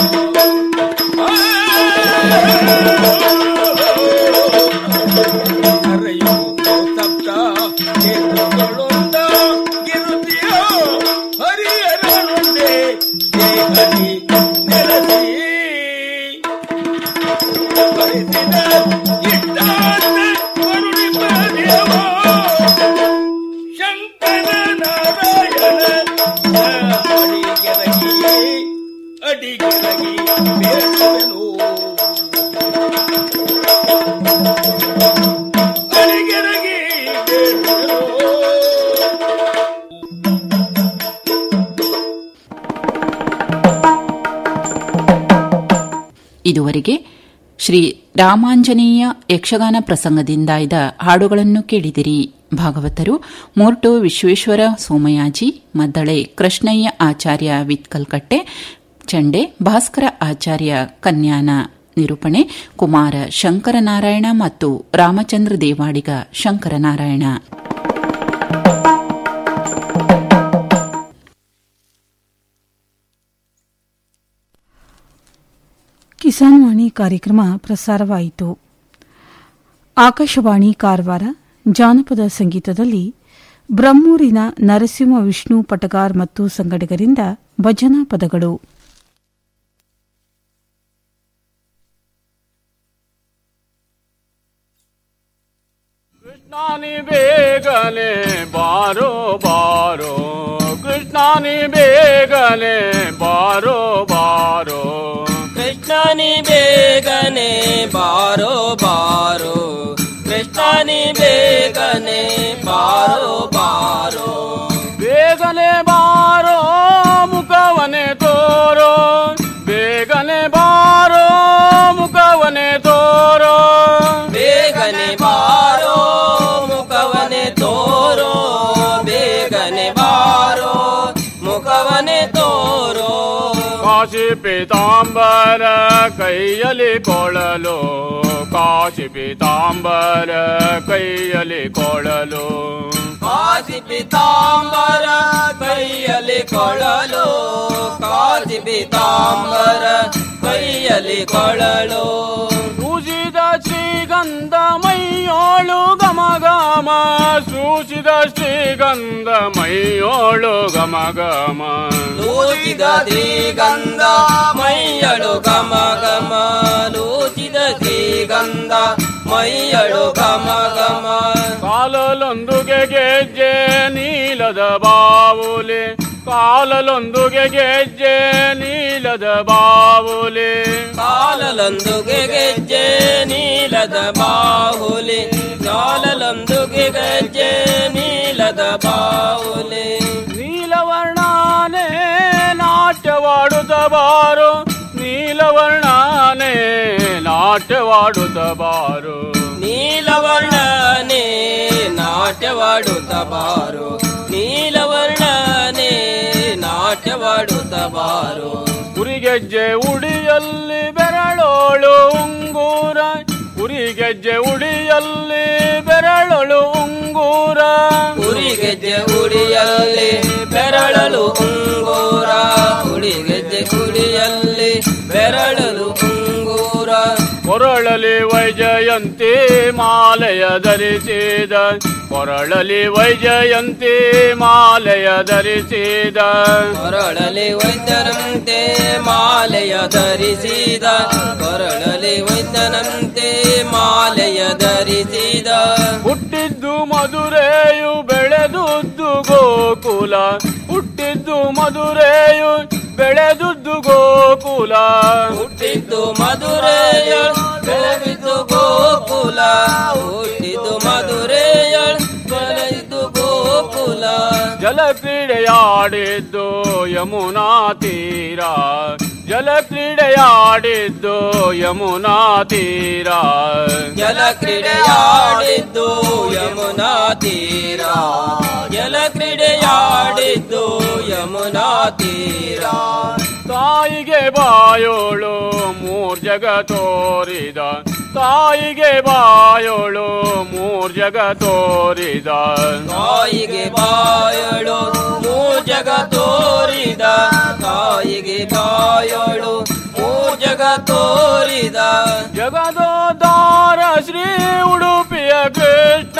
ದರೆಯೊಳು ಸಪ್ತ ಕ್ಷೇತ್ರದೊಳೊಂದ ಗಿರುತಿಯೋ ಹರಿಹರನೊಂದೇ ದೇಹದಿ ನೆಲೆಸಿ ಬರಿಸಿದ ಇಷ್ಟಾರ್ಥ ಕರುಣಿಪ ದೇವ ಶಂಕರ ನಾರಾಯಣ ಅಡಿಗೆರಗಿ ಅಡಿಗೆರಗಿ ಬೇಡುವೆನು ಅಡಿಗೆರಗಿ ಬೇಡುವೆನು ಇದುವರೆಗೆ ಶ್ರೀ ರಾಮಾಂಜನೇಯ ಯಕ್ಷಗಾನ ಪ್ರಸಂಗದಿಂದಾಯ್ದ ಹಾಡುಗಳನ್ನು ಕೇಳಿದಿರಿ ಭಾಗವತರು ಮೋರ್ಟೋ ವಿಶ್ವೇಶ್ವರ ಸೋಮಯಾಜಿ ಮದ್ದಳೆ ಕೃಷ್ಣಯ್ಯ ಆಚಾರ್ಯ ವಿತ್ಕಲ್ಕಟ್ಟೆ ಚಂಡೆ ಭಾಸ್ಕರ ಆಚಾರ್ಯ ಕನ್ಯಾನ ನಿರೂಪಣೆ ಕುಮಾರ ಶಂಕರನಾರಾಯಣ ಮತ್ತು ರಾಮಚಂದ್ರ ದೇವಾಡಿಗ ಶಂಕರನಾರಾಯಣ ಕಿಸಾನ್ ವಾಣಿ ಕಾರ್ಯಕ್ರಮ ಪ್ರಸಾರವಾಯಿತು ಆಕಾಶವಾಣಿ ಕಾರವಾರ ಜಾನಪದ ಸಂಗೀತದಲ್ಲಿ ಬ್ರಹ್ಮೂರಿನ ನರಸಿಂಹ ವಿಷ್ಣು ಪಟಗಾರ್ ಮತ್ತು ಸಂಗಡಿಗರಿಂದ ಭಜನಾ ಪದಗಳು ಕೃಷ್ಣಾನಿ ಬೇಗನೆ ಬಾರೋ ಬಾರೋ ಕೃಷ್ಣಾನಿ ಬೇಗನೆ ಬಾರೋ ಬಾರೋ ಕೃಷ್ಣನಿ ಬೇಗನೆ ಬಾರೋ ಬಾರೋ ಕೃಷ್ಣನಿ ಬೇಗನೆ ಬಾರೋ ಬಾರೋ ಬೇಗನೆ ಬಾರೋ ಮುಖವನೆ ತೋರೋ ಬೇಗನೆ ಬಾರೋ ಮುಖವನೆ ತೋರೋ ಬೇಗನೆ ಬಾರೋ ಮುಖವನೆ ತೋರೋ ಬೇಗನೆ ಬಾರೋ ಮುಖವನೆ ತೋರೋ ಕಾಶಿ ಪೀತಾಂಬರ ಕೈಯಲ್ಲಿ ಕೊಳಲು ಕಾಶಿ ಪೀತಾಂಬರ ಕೈಯಲ್ಲಿ ಕೊಳಲು ಕಾಸಿ ಪಿತಾಂಬರ ಕೈಯಲ್ಲಿ ಕೊಳಲು ಕಾಸಿ ಪಿತಾಂಬರ ಕೈಯಲ್ಲಿ ಕೊಳಲು ಸೂಸಿದ ಶ್ರೀಗಂಧ ಮೈಯೋಳು ಗಮ ಗಮ ಸೂಸಿದ ಶ್ರೀಗಂಧ ಮೈಯೋಳು ಗಮ ಗಮ ಲೂಚಿದ ಶ್ರೀಗಂಧ ಮೈಯಳು ಗಮ ಗಮ ಲೂಚಿದ ಶ್ರೀಗಂಧ ಮೈಯಳು ಗಮ ಗಮ ಕಾಲಲೊಂದುಗೆ ಗೆಜ್ಜೆ ನೀಲದ ಬಾವುಲಿ ಕಾಲಲೊಂದುಗೆ ಗೆಜ್ಜೆ ನೀಲದ ಬಾವುಲಿ ಕಾಲಲೊಂದುಗೆ ಗೆಜ್ಜೆ ನೀಲದ ಬಾಹುಲಿ ಕಾಲಲೊಂದುಗೆ ಗೆಜ್ಜೆ ನೀಲದ ಬಾಹುಲಿ ನೀಲವರ್ಣಾನೆ ನಾಟ್ಯವಾಡುತ್ತ ಬಾರು ನೀಲವರ್ಣಾನೆ ನಾಟ್ಯವಾಡುತ್ತ ಬಾರು ನೀಲವರ್ಣನೆ ನಾಟ್ಯವಾಡುತ್ತ ಬಾರು ನೀಲವರ್ಣನೆ ನಾಟ್ಯವಾಡುತ್ತ ಬಾರು ಉರಿಗೆಜ್ಜೆ ಉಡಿಯಲ್ಲಿ ಬೆರಳೋಳು ಉಂಗೂರ ಉರಿಗೆಜ್ಜೆ ಉಡಿಯಲ್ಲಿ ಬೆರಳೋಳು ಉಂಗೂರ ಉರಿಗೆಜ್ಜೆ ಉಡಿಯಲ್ಲಿ ಬೆರಳಲು ಉಂಗೂರ ಉಡಿಗೆಜ್ಜೆ ಉಡಿಯಲ್ಲಿ ಬೆರಳಲು ಉಂಗೂರ ಕೊರಳಲಿ ವೈಜಯಂತಿ ಮಾಲೆಯ ಧರಿಸಿದ ಕೊರಳಲಿ ವೈಜಯಂತಿ ಮಾಲೆಯ ಧರಿಸಿದ ಕೊರಳಲಿ ವೈದ್ಯರಂತೆ ಮಾಲೆಯ ಧರಿಸಿದ ಕೊರಳಲಿ ವೈದ್ಯನಂತೆ ಮಾಲೆಯ ಧರಿಸಿದ ಹುಟ್ಟಿದ್ದು ಮಧುರೆಯು ಬೆಳೆದುದ್ದು ಗೋಕುಲ ಹುಟ್ಟಿದ್ದು ಮಧುರೆಯು ಬೆಳೆದುದ್ದು ಗೋಕುಲ ಹುಟ್ಟಿದ್ದು ಮಧುರೆಯ ಬೆಳಗಿದ್ದು ಗೋಕುಲ ಹುಟ್ಟಿದ್ದು ಮಧುರೆಯ ಬೆಳೆದಿದ್ದು ಗೋಕುಲ ಜಲಕ್ರೀಡೆಯಾಡಿದ್ದು ಯಮುನಾ ತೀರ ಜಲಕ್ರೀಡೆಯಾಡಿದ್ದು ಯಮುನಾ ತೀರ ಜಲ ಕ್ರೀಡೆಯಾಡಿದ್ದು ಯಮುನಾ ತೀರ ಜಲ ಕ್ರೀಡೆಯಾಡಿದ್ದು ಯಮುನಾ ತೀರ ತಾಯಿಗೆ ಬಾಯೋಳು ಮೂರ್ ಜಗ ತೋರಿದ ತಾಯಿಗೆ ಬಾಯೋಳು ಮೂರ್ ಜಗ ತೋರಿದ ತಾಯಿಗೆ ಬಾಯಳು ಮೂ ಜಗ ತೋರಿದ ತಾಯಿಗೆ ಬಾಯಳು ಮೂ ಜಗ ತೋರಿದ ಜಗದೋದಾರ ಶ್ರೀ ಉಡುಪಿಯ ಕೃಷ್ಣ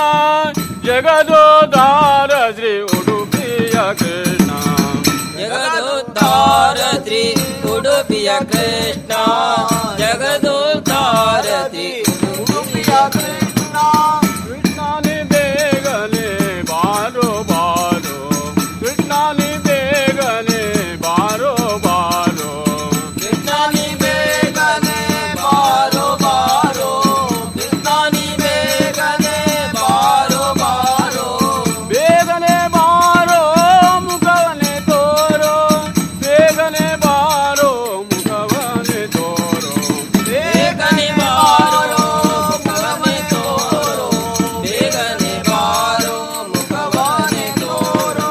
ಜಗದೋದಾರ ಶ್ರೀ ಉಡುಪಿಯ ಕೃಷ್ಣ ಜಗದೋದ್ಧಾರ ಶ್ರೀ ಉಡುಪಿಯ ಕೃಷ್ಣ ಜಗದೋದ್ಧಾರ ಶ್ರೀ ಉಡುಪಿಯ ಕೃಷ್ಣ ಕೃಷ್ಣನಿ ಬೇಗನೆ ಬಾರೋ ಬಾರೋ ಕೃಷ್ಣನಿ ಬೇಗನೆ ಬಾರೋ ಬಾರೋ ಕೃಷ್ಣನಿ ಬೇಗನೆ ಬಾರೋ ಬಾರೋ ಕೃಷ್ಣನಿ ಬೇಗನೆ ಬಾರೋ ಬಾರೋ ಬೇಗನೆ ಬಾರೋ ಮುಖವನೆ ತೋರೋ ಬೇಗನೆ ಬಾರೋ ಮುಖವನೆ ತೋರೋ ಬೇಗನೆ ಬಾರೋ ಮುಖವನೆ ತೋರೋ ಬೇಗನೆ ಬಾರೋ ಮುಖವನೆ ತೋರೋ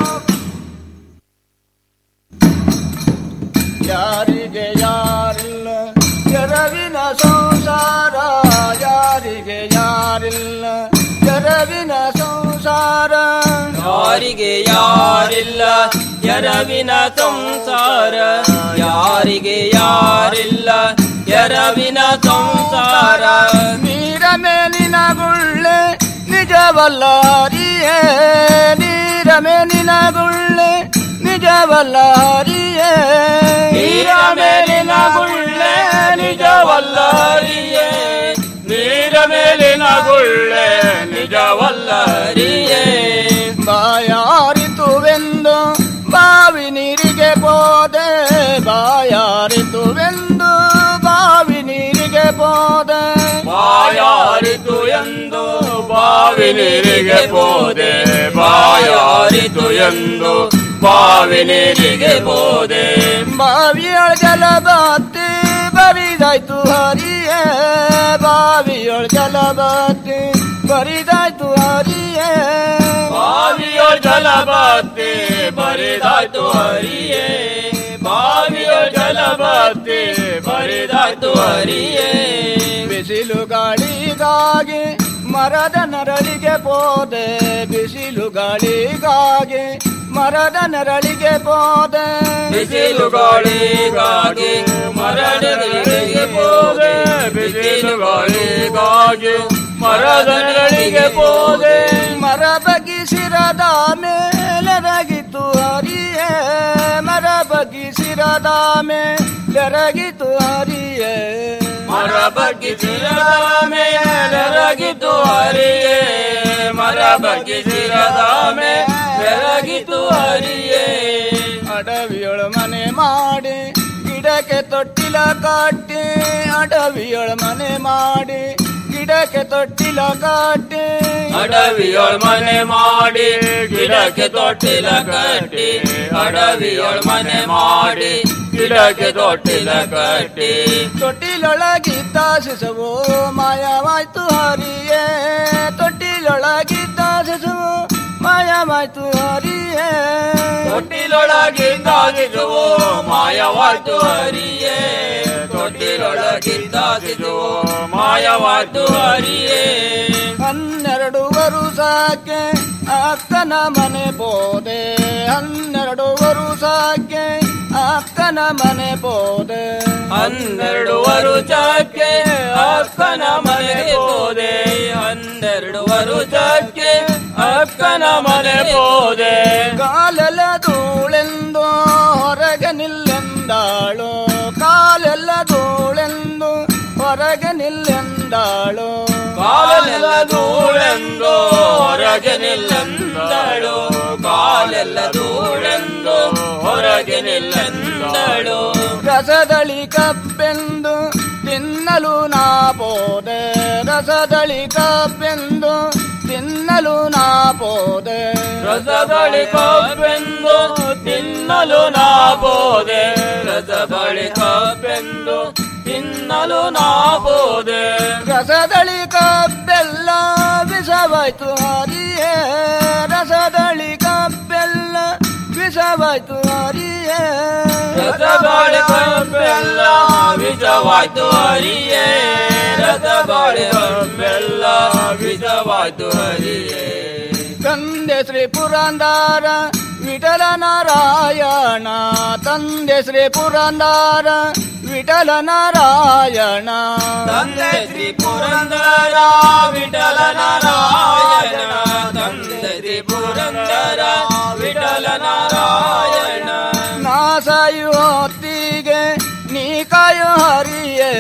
ಯಾರಿಗೆ ಯಾರಿಲ್ಲ ಎರವಿನ ಸಂಸಾರ ಯಾರಿಗೆ ಯಾರಿಲ್ಲ ಎರವಿನ ಸಂಸಾರ ಯಾರಿಗೆ ಯಾರಿಲ್ಲ ಎರವಿನ ಸಂಸಾರ ಯಾರಿಗೆ ಯಾರಿಲ್ಲ ಎರವಿನ ಸಂಸಾರ ನೀರ ಮೇಲಿನ ಗುಳ್ಳೆ ನಿಜವಲ್ಲ ಹರಿಯೇ ನೀರ ಮೇಲಿನ ಗುಳ್ಳೆ ನಿಜವಲ್ಲ ಹರಿಯೇ ನೀರ ಮೇಲಿನ ಗುಳ್ಳೆ ನಿಜವಲ್ಲ ಹರಿಯೇ ನೀರ ಮೇಲಿನ ಗುಳ್ಳೆ ನಿಜವಲ್ಲ ಹರಿಯೇ ಬಾಯಾರಿತುವೆಂದು ಬಾವಿ ನೀರಿಗೆ ಹೋದೆ ಬಾಯಾರಿತುವೆಂದು ಬಾವಿ ನೀರಿಗೆ ಹೋದೆ ಬಾಯಾರಿತು ಎಂದು ಬಾವಿ ನೀರಿಗೆ ಹೋದೆ ಬಾಯಾರಿತು ಎಂದು ಬಾವಿ ನೀರಿಗೆ ಹೋದೆ ಬಾವಿಯೊಳ ಜಲ ಬತ್ತಿ ಬರಿದಾಯ್ತು ಹರಿಯೇ ಬಾವಿಯೊಳ ಜಲ ಬತ್ತಿ ಬರಿದಾಯ್ತು ಹರಿಯೇ ಬಾವಿಯೋ ಜಲ ಬತ್ತಿ ಬರಿದಾಯ್ತು ಹರಿಯೇ ಬಾವಿಯೋ ಜಲ ಬತ್ತಿ ಬರಿದಾಯ್ತು ಹರಿಯೇ ಬಿಸಿಲು ಗಾಳಿಗಾಗಿ ಮರದ ನರಳಿಗೆ ಹೋದೆ ಬಿಸಿಲು ಗಾಳಿಗಾಗಿ ಮರದ ನರಳಿಗೆ ಹೋದೆ ಬಿಸಿಲು ಗಾಳಿಗಾಗಿ ಮರಳಿಗೆ ಹೋದೆ ಬಿಸಿಲು ಗಾಳಿಗಾಗಿ ಮರದ ನೆರಳಿಗೆ ಹೋದೆ ಮರ ಬಗಿಸಿರದ ಮೇಲೆರಗಿತು ಹರಿಯೇ ಮರ ಬಗಿಸಿರದ ಮೇಲೆರಗಿತು ಹರಿಯೇ ಮರ ಬಗ್ಗಿಸಿರದ ಮೇಲೆರಗಿತು ಹರಿಯೇ ಮರ ಬಗ್ಗಿಸಿರದ ಮೇಲೆರಗಿತು ಹರಿಯೇ ಅಡವಿಯೊಳ ಮನೆ ಮಾಡಿ ಗಿಡಕ್ಕೆ ತೊಟ್ಟಿಲ ಕಟ್ಟಿ ಅಡವಿಯೊಳ ಮನೆ ಮಾಡಿ ಗಿಡಕ್ಕೆ ತೊಟ್ಟಿಲ ಕಟ್ಟಿ ಅಡವಿಯೊಳ ಮನೆ ಮಾಡಿ ಗಿಡಕ್ಕೆ ತೊಟ್ಟಿಲ ಕಟ್ಟಿ ಅಡವಿಯೊಳ ಮನೆ ಮಾಡಿ ಗಿಡಕ್ಕೆ ತೊಟ್ಟಿಲ ಕಟ್ಟಿ ತೊಟ್ಟಿಲೊಳಗಿದ್ದ ಶಿಶುವು ಮಾಯವಾಯ್ತು ಹರಿಯೇ ತೊಟ್ಟಿಲೊಳಗಿದ್ದ ಶಿಶುವು ಮಾಯವಾಯ್ತು ಹರಿಯೇ ತೊಟ್ಟಿಲೊಳಗಿದ್ದ ಶಿಶುವು ಮಾಯವಾಯ್ತು ಹರಿಯೇ ತೊಟ್ಟಿಲೊಳಗಿದ್ದ ಶಿಶುವು ಮಾಯವಾಯ್ತು ಹರಿಯೇ ಹನ್ನೆರಡು ವರುಷಕ್ಕೆ ಅಕ್ಕನ ಮನೆ ಬೋದೆ ಹನ್ನೆರಡು ವರುಷಕ್ಕೆ ಅಕ್ಕನ ಮನೆ ಬೋದೆ ಹನ್ನೆರಡು ವರುಷಕ್ಕೆ ಅಕ್ಕನ ಮನೆ ಹೋದೆ ಹನ್ನೆರಡು ವರುಷಕ್ಕೆ ಅಕ್ಕನ ಮನೆ ಹೋದೆ ಕಾಲೆಲ್ಲ ಧೂಳೆಂದು ಹೊರಗೆ ನಿಲ್ಲೆಂದಾಳು ಕಾಲೆಲ್ಲ ಧೂಳೆಂದು ಹೊರಗೆ ನಿಲ್ಲೆಂದಾಳು ಕಾಲೆಲ್ಲ ಧೂಳೆಂದು ಹೊರಗೆ ನಿಲ್ಲಂದಳು ಕಾಲೆಲ್ಲ ಧೂಳೆಂದು ಹೊರಗೆ ನಿಲ್ಲಂದಳು ರಸದಳಿ ಕಬ್ಬೆಂದು ತಿನ್ನಲು ನಾ ಬೋದೆ ರಸದಳಿ ಕಬ್ಬೆಂದು ತಿನ್ನಲು ನಾ ಬೋದೆ ರಸಬಳಿ ಕಬ್ಬೆಂದು ತಿನ್ನಲು ನಾ ಬೋದೆ ರಸಬಳಿ ಕಬ್ಬೆಂದು ತಿನ್ನಲು ನಾ ಬೋದೆ ರಸದಳಿ ಕಬ್ಬೆಲ್ಲ ವಿಷವಾಯ್ತು ಹರಿಯೇ ರಸದಳಿ ಕಬ್ಬೆಲ್ಲ ವಿಷವಾಯ್ತು ಹರಿಯೇ ರಸಬಳಿ ಕಬ್ಬೆಲ್ಲ ವಿಷವಾಯ್ತು ಹರಿಯೇ ರಸಬಳಿ ಕಬ್ಬೆಲ್ಲ ವಿಷವಾಯ್ತು ಹರಿಯೇ ತಂದೆ ಶ್ರೀ ಪುರಂದಾರ ವಿಠಲ ನಾರಾಯಣ ತಂದೆ ಶ್ರೀ ಪುರಂದಾರ ವಿಠಲ ನಾರಾಯಣ ತಂದೆ ಶ್ರೀ ಪುರಂದರ ವಿಠಲ ನಾರಾಯಣ ತಂದೆ ಶ್ರೀ ಪುರಂದರ ವಿಠಲ ನಾರಾಯಣ ನಾಸಾಯು ಹೊತ್ತಿಗೆ ನೀ ಕಾಯೋ ಹರಿಯೇ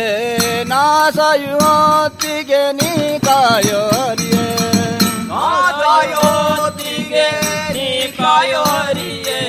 ನಾಸಾಯು ಹೊತ್ತಿಗೆ ನೀ ಕಾಯೋ ಹರಿಯೇ ನಾಥಯೋತಿಗೆ ನೀ ಕಾಯೋ ಹರಿಯೇ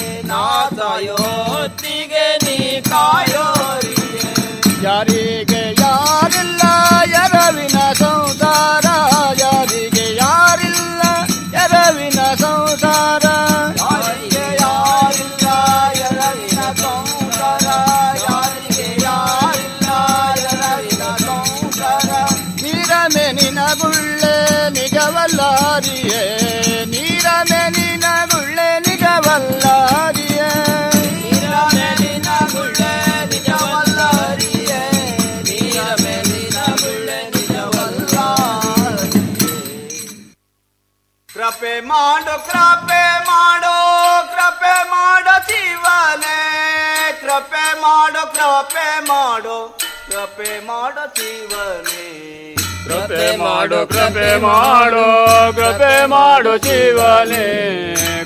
ನಾಥಯೋತಿಗೆ ನೀ ಕಾಯೋ ಹರಿಯೇ ಯಾರಿಗೆ ಯಾರಿಲ್ಲ ಎರವಿನ ಸಂಸಾರ ಯಾರಿಗೆ ಯಾರಿಲ್ಲ ಎರವಿನ ಸಂಸಾರ ಯಾರಿಗೆ ಯಾರಿಲ್ಲ ಎರವಿನ ಸಂಸಾರ ಯಾರಿಗೆ ಯಾರಿಲ್ಲ ಎರವಿನ ಸಂಸಾರ ನೀರ ಮೇನಿನ ಗುಳ್ಳೆ ನಿಜವಲ್ಲಾರಿಯೇ ನೀರ ಮೇನಿನ ಗುಳ್ಳೆ ನಿಜವಲ್ಲಾರಿಯೇ ನೀರ ಮೇಲಿನ ಗುಳ್ಳೆ ನಿಜವಲ್ಲ ಹರಿಯೇ ನೀರ ಮೇಲಿನ ಗುಳ್ಳೆ ನಿಜವಲ್ಲ ಕೃಪೆ ಮಾಡೋ ಕೃಪೆ ಮಾಡೋ ಕೃಪೆ ಮಾಡೋ ಶಿವನೇ ಕೃಪೆ ಮಾಡೋ ಕೃಪೆ ಮಾಡೋ ಕೃಪೆ ಮಾಡೋ ಶಿವನೇ ಕೃಪೆ ಮಾಡು ಕೃಪೆ ಮಾಡು ಕೃಪೆ ಮಾಡು ಜೀವನೇ